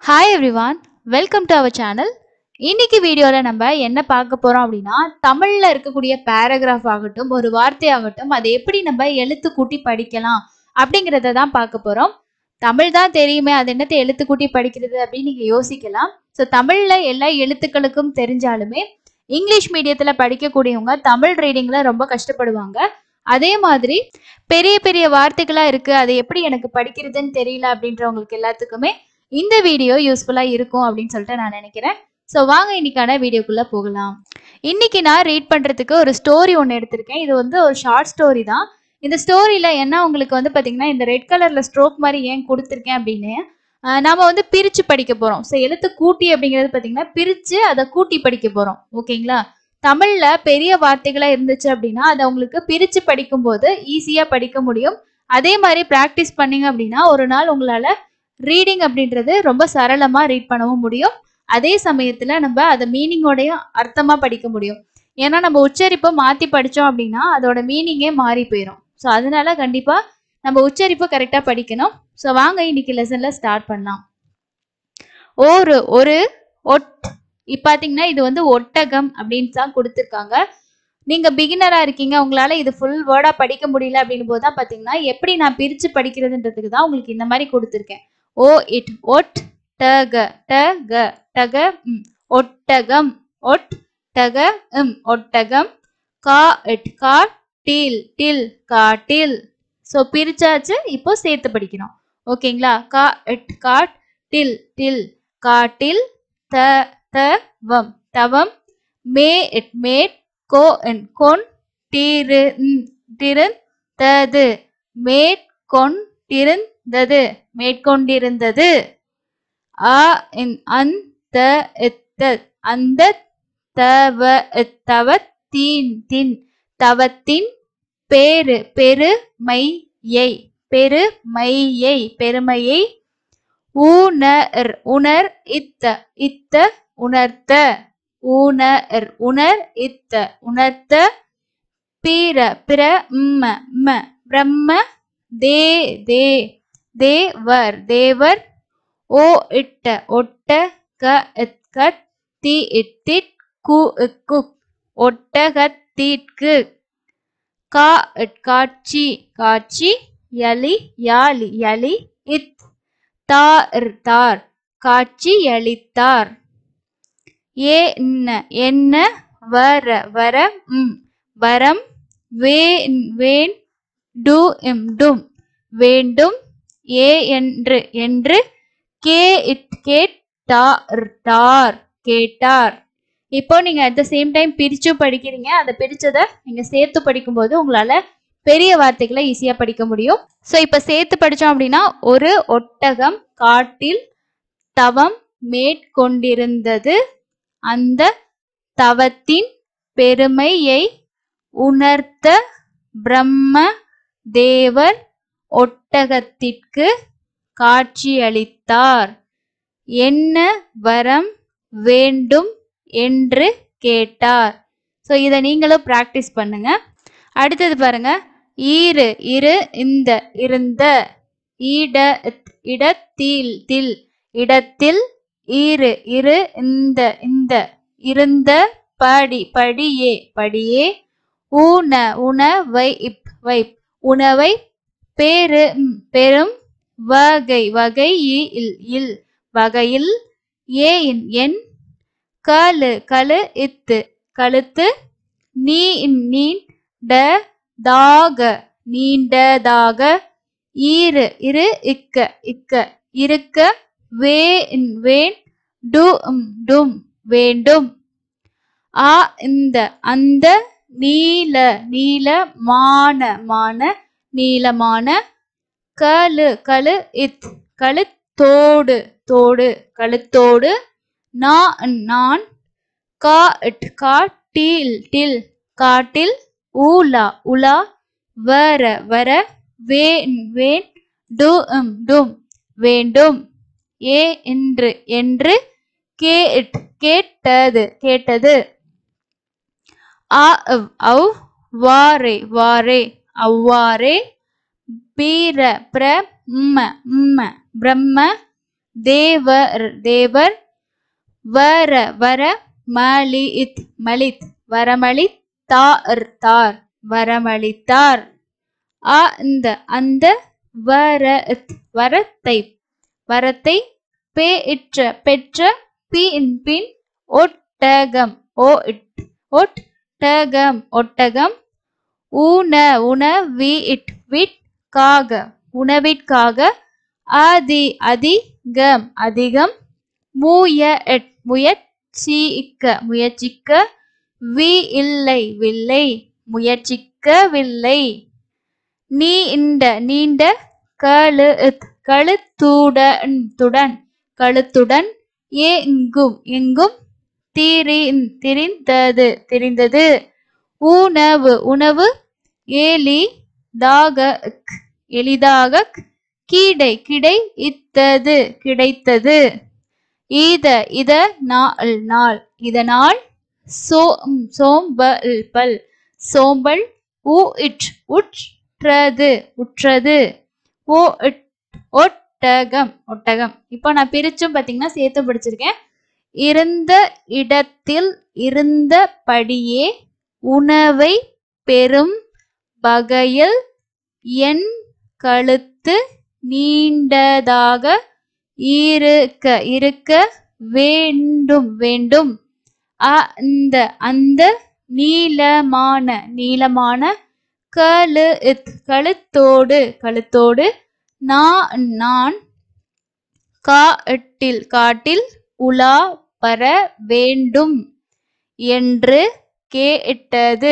hi everyone welcome to our channel இன்னைக்கு வீடியோவில் நம்ம என்ன பார்க்க போகிறோம் அப்படின்னா தமிழில் இருக்கக்கூடிய பேராகிராஃப் ஆகட்டும் ஒரு வார்த்தை ஆகட்டும் அதை எப்படி நம்ம எழுத்து கூட்டி படிக்கலாம் அப்படிங்கிறத தான் பார்க்க போகிறோம் தமிழ் தான் தெரியுமே அது என்னத்தை எழுத்து கூட்டி படிக்கிறது அப்படின்னு நீங்கள் யோசிக்கலாம் ஸோ தமிழில் எல்லா எழுத்துக்களுக்கும் தெரிஞ்சாலுமே இங்கிலீஷ் மீடியத்தில் படிக்கக்கூடியவங்க தமிழ் ரீடிங்கில் ரொம்ப கஷ்டப்படுவாங்க அதே மாதிரி பெரிய பெரிய வார்த்தைகளாக இருக்குது அதை எப்படி எனக்கு படிக்கிறதுன்னு தெரியல அப்படின்றவங்களுக்கு எல்லாத்துக்குமே இந்த வீடியோ யூஸ்ஃபுல்லாக இருக்கும் அப்படின்னு சொல்லிட்டு நான் நினைக்கிறேன் ஸோ வாங்க இன்னைக்கான வீடியோக்குள்ளே போகலாம் இன்னைக்கு நான் ரீட் பண்ணுறதுக்கு ஒரு ஸ்டோரி ஒன்று எடுத்திருக்கேன் இது வந்து ஒரு ஷார்ட் ஸ்டோரி தான் இந்த ஸ்டோரியில் என்ன உங்களுக்கு வந்து பார்த்தீங்கன்னா இந்த ரெட் கலரில் ஸ்ட்ரோக் மாதிரி ஏன் கொடுத்துருக்கேன் அப்படின்னு ஆஹ் நாம வந்து பிரித்து படிக்க போகிறோம் ஸோ எழுத்து கூட்டி அப்படிங்கிறது பார்த்தீங்கன்னா பிரித்து அதை கூட்டி படிக்க போகிறோம் ஓகேங்களா தமிழில் பெரிய வார்த்தைகளாக இருந்துச்சு அப்படின்னா அதை உங்களுக்கு பிரித்து படிக்கும்போது ஈஸியாக படிக்க முடியும் அதே மாதிரி ப்ராக்டிஸ் பண்ணீங்க அப்படின்னா ஒரு நாள் உங்களால் ரீடிங் அப்படின்றது ரொம்ப சரளமாக ரீட் பண்ணவும் முடியும் அதே சமயத்தில் நம்ம அதை மீனிங்கோடையும் அர்த்தமாக படிக்க முடியும் ஏன்னா நம்ம உச்சரிப்பை மாற்றி படித்தோம் அப்படின்னா அதோட மீனிங்கே மாறி போயிடும் ஸோ அதனால கண்டிப்பாக நம்ம உச்சரிப்பை கரெக்டாக படிக்கணும் ஸோ வாங்க இன்னைக்கு லெசனில் ஸ்டார்ட் பண்ணலாம் ஒரு ஒரு ஒட் இப்போ பார்த்தீங்கன்னா இது வந்து ஒட்டகம் அப்படின்னு தான் கொடுத்துருக்காங்க நீங்கள் பிகினராக இருக்கீங்க உங்களால் இது ஃபுல் வேர்டாக படிக்க முடியல அப்படின் போது தான் பார்த்தீங்கன்னா எப்படி நான் பிரித்து படிக்கிறதுன்றதுக்கு தான் உங்களுக்கு இந்த மாதிரி கொடுத்துருக்கேன் ஓ இட் ஒட் டக டக டக ம் ஒட்டகம் ஒட் டக ம் ஒட்டகம் கா இட் கா டில் டில் காட்டில் ஸோ பிரிச்சாச்சு இப்போ சேர்த்து படிக்கணும் ஓகேங்களா கா இட் காட் டில் டில் காட்டில் த த வம் தவம் மே இட் மேட் கோ என் கொன் டிரு திருந்தது மேட் கொண்டிருந்தது மேற்கொண்டிருந்தது அ இன் அந்த எத்த அந்த தவ தவ தீன் தின் தவத்தின் பேரு பெருமையை பெருமையை பெருமையை ஊனர் உணர் இத்த இத்த உணர்த்த ஊனர் உணர் இத்த உணர்த்த பிற பிற ம ம பிரம்ம தே தே தேவர் தேவர் ஓ இட்ட ஒட்ட க இத் கத் தி இத்திட் கு இக் குக் ஒட்டகத்திற்கு கா இட் காட்சி காட்சி யலி யாலி யலி இத் தார் தார் காட்சி அளித்தார் ஏ என்ன என்ன வர வர ம் வரம் வேன் வேன் டு இம் டும் வேண்டும் ஏ என்று என்று கே இட் கேட்டார் டார் கேட்டார் இப்போ நீங்க அட் த சேம் டைம் பிரிச்சு படிக்கிறீங்க அதை பிரிச்சதை நீங்க சேர்த்து படிக்கும்போது உங்களால பெரிய வார்த்தைகளை ஈஸியா படிக்க முடியும் ஸோ இப்போ சேர்த்து படிச்சோம் அப்படின்னா ஒரு ஒட்டகம் காட்டில் தவம் மேற்கொண்டிருந்தது அந்த தவத்தின் பெருமையை உணர்த்த பிரம்ம தேவர் ஒட்டகத்திற்கு காட்சியளித்தார் என்ன வரம் வேண்டும் என்று கேட்டார் ஸோ இதை நீங்களும் ப்ராக்டிஸ் பண்ணுங்க அடுத்தது பாருங்க ஈரு இரு இந்த இருந்த ஈட இடத்தில் தில் இடத்தில் ஈரு இரு இந்த இந்த இருந்த படி படியே படியே ஊன உண வை இப் வைப் உணவை பேரு ம், பெரும் வகை வகை இ, இல் இல் வகையில் ஏ இன் என் கலு கலு இத்து கழுத்து நீ இன் நீன் ட தாக நீண்டதாக ஈரு இரு இக்க இக்க இருக்க வே இன் வேன் டு உம் டும் வேண்டும் ஆ இந்த அந்த நீல நீல மான மான நீளமான கழு கழு இத் கழுத்தோடு தோடு கழுத்தோடு நா நான் கா இட் காட்டில் டில் காட்டில் ஊலா உலா வர வர வேன் வேன் டு உம் டும் வேண்டும் ஏ என்று என்று கே இட் கேட்டது கேட்டது ஆ அவ் அவ் வாரே வாரே அவ்வாறே பீர பிர ம்ம ம்ம பிரம்ம தேவர் தேவர் வர வர மலித் மலித் வரமளித் தார் தார் வரமளித்தார் அந்த அந்த வர வரத்தை வரத்தை பேற்ற பெற்ற பின் பின் ஒட்டகம் ஓ ஒட்டகம் ஒட்டகம் ஊன உணவி இட் விட்காக உணவிற்காக அதி அதிகம் அதிகம் முய முயற்சிக்க முயற்சிக்க வி இல்லை வில்லை முயற்சிக்கவில்லை நீ இந்த நீண்ட கழு கழுத்துடன் துடன் கழுத்துடன் எங்கும் எங்கும் திரி திரிந்தது திரிந்தது உணவு உணவு எளிதாக எளிதாக கிடை கிடை இத்தது கிடைத்தது இத இத நாள் நாள் இதனால் சோ சோம்பல் பல் சோம்பல் உ இட் உற்றது உற்றது ஓ ஒட்டகம் ஒட்டகம் இப்போ நான் பிரிச்சும் பார்த்தீங்கன்னா சேர்த்து படிச்சிருக்கேன் இருந்த இடத்தில் இருந்தபடியே உணவை பெறும் வகையில் என் கழுத்து நீண்டதாக இருக்க இருக்க வேண்டும் வேண்டும் அந்த அந்த நீளமான நீளமான கழு கழுத்தோடு கழுத்தோடு நான் நான் காட்டில் காட்டில் உலா வர வேண்டும் என்று கேட்டது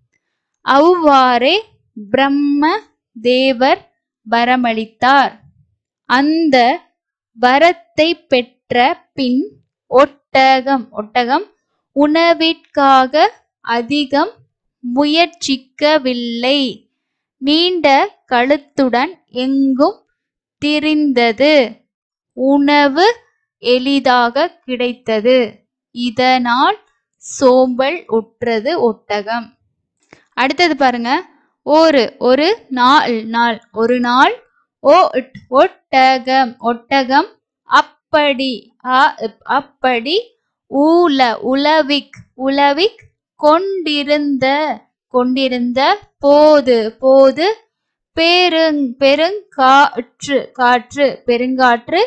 அவ்வாறே பிரம்ம தேவர் வரமளித்தார் அந்த வரத்தை பெற்ற பின் ஒட்டகம் ஒட்டகம் உணவிற்காக அதிகம் முயற்சிக்கவில்லை நீண்ட கழுத்துடன் எங்கும் திரிந்தது உணவு எளிதாக கிடைத்தது இதனால் சோம்பல் உற்றது ஒட்டகம் அடுத்தது பாருங்க ஒரு ஒரு நாள் நாள் ஒரு நாள் ஓ ஒட்டகம் ஒட்டகம் அப்படி அப்படி ஊல உலவிக் உலவிக் கொண்டிருந்த கொண்டிருந்த போது போது பெருங் பெருங்காற்று காற்று பெருங்காற்று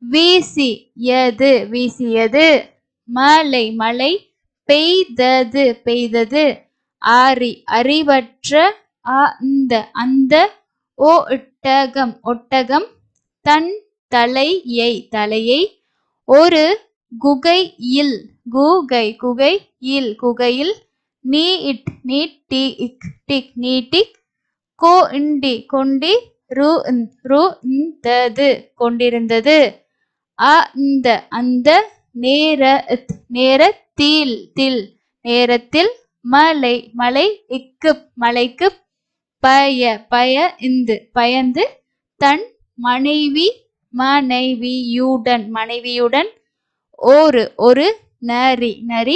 வீசியது வீசியது மழை மழை பெய்தது பெய்தது அறி அறிவற்ற அந்த அந்த ஒட்டகம் ஒட்டகம் தன் தலையை தலையை ஒரு குகையில் குகை குகையில் குகையில் நீட் நீட்டி டிக் நீட்டிக் கோண்டி கொண்டி ரு ரு தது கொண்டிருந்தது அந்த அந்த நேர நேரத்தில் தில் நேரத்தில் மலை மலை இக்கு மலைக்கு பய பய இந்து பயந்து தன் மனைவி மனைவியுடன் மனைவியுடன் ஒரு ஒரு நரி நரி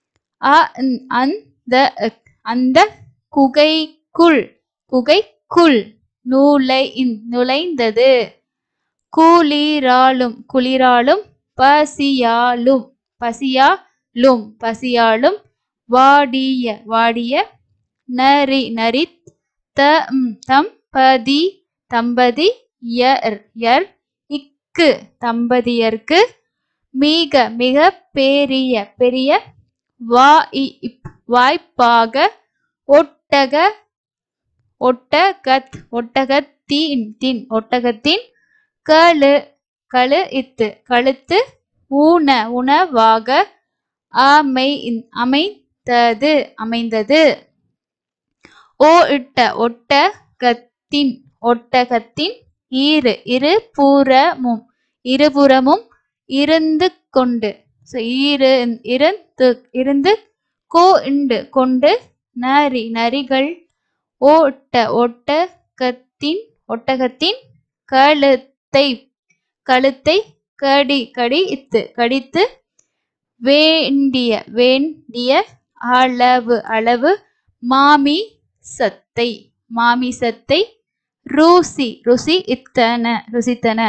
அந்த அந்த குகைக்குள் குகைக்குள் நூலை நுழைந்தது குளிராலும் குளிராலும் பசியாலும் பசியாலும் பசியாலும் வாடிய வாடிய நரி நரி தம் தம்பதி தம்பதி யர் யர் இக்கு தம்பதியர்க்கு மிக மிக பெரிய பெரிய வாய் வாய்ப்பாக ஒட்டக ஒட்டகத் ஒட்டகத்தின் தின் ஒட்டகத்தின் கழு கழு இத்து கழுத்து ஊன உணவாக அமை அமைந்தது அமைந்தது ஓ இட்ட ஒட்டகத்தின் ஒட்டகத்தின் இரு இரு புறமும் இருபுறமும் இருந்து கொண்டு ஸோ இரு இருந்து இருந்து கோ இண்டு கொண்டு நரி நரிகள் ஓட்ட ஒட்டகத்தின் ஒட்டகத்தின் கழுத்தை கழுத்தை கடி கடி இத்து கடித்து வேண்டிய வேண்டிய அளவு அளவு மாமி சத்தை மாமிசத்தை ருசி ருசி இத்தன ருசித்தன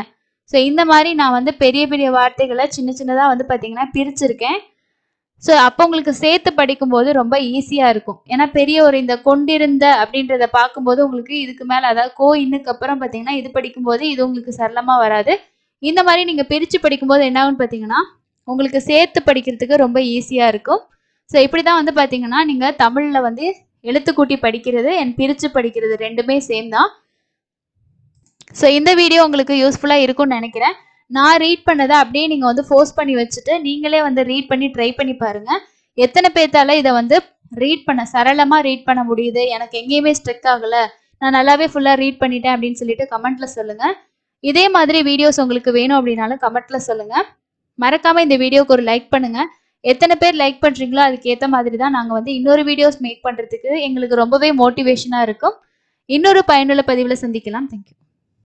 ஸோ இந்த மாதிரி நான் வந்து பெரிய பெரிய வார்த்தைகளை சின்ன சின்னதாக வந்து பார்த்தீங்கன்னா பிரிச்சிருக்கேன் ஸோ அப்போ உங்களுக்கு சேர்த்து படிக்கும்போது ரொம்ப ஈஸியாக இருக்கும் ஏன்னா பெரிய ஒரு இந்த கொண்டிருந்த அப்படின்றத பார்க்கும்போது உங்களுக்கு இதுக்கு மேலே அதாவது கோ இன்னுக்கு அப்புறம் பார்த்தீங்கன்னா இது படிக்கும்போது இது உங்களுக்கு சரளமாக வராது இந்த மாதிரி நீங்கள் பிரித்து படிக்கும்போது என்ன ஆகும்னு பார்த்தீங்கன்னா உங்களுக்கு சேர்த்து படிக்கிறதுக்கு ரொம்ப ஈஸியாக இருக்கும் ஸோ இப்படி தான் வந்து பார்த்தீங்கன்னா நீங்கள் தமிழில் வந்து எழுத்துக்கூட்டி படிக்கிறது அண்ட் பிரித்து படிக்கிறது ரெண்டுமே சேம் தான் ஸோ இந்த வீடியோ உங்களுக்கு யூஸ்ஃபுல்லாக இருக்கும்னு நினைக்கிறேன் நான் ரீட் பண்ணதை அப்படியே நீங்கள் வந்து ஃபோர்ஸ் பண்ணி வச்சுட்டு நீங்களே வந்து ரீட் பண்ணி ட்ரை பண்ணி பாருங்கள் எத்தனை பேர்த்தால இதை வந்து ரீட் பண்ண சரளமாக ரீட் பண்ண முடியுது எனக்கு எங்கேயுமே ஸ்ட்ரெக் ஆகலை நான் நல்லாவே ஃபுல்லாக ரீட் பண்ணிட்டேன் அப்படின்னு சொல்லிட்டு கமெண்ட்டில் சொல்லுங்கள் இதே மாதிரி வீடியோஸ் உங்களுக்கு வேணும் அப்படின்னாலும் கமெண்ட்டில் சொல்லுங்கள் மறக்காமல் இந்த வீடியோக்கு ஒரு லைக் பண்ணுங்கள் எத்தனை பேர் லைக் பண்ணுறீங்களோ அதுக்கு ஏற்ற மாதிரி தான் நாங்கள் வந்து இன்னொரு வீடியோஸ் மேக் பண்ணுறதுக்கு எங்களுக்கு ரொம்பவே மோட்டிவேஷனாக இருக்கும் இன்னொரு பயனுள்ள பதிவில் சந்திக்கலாம் தேங்க்யூ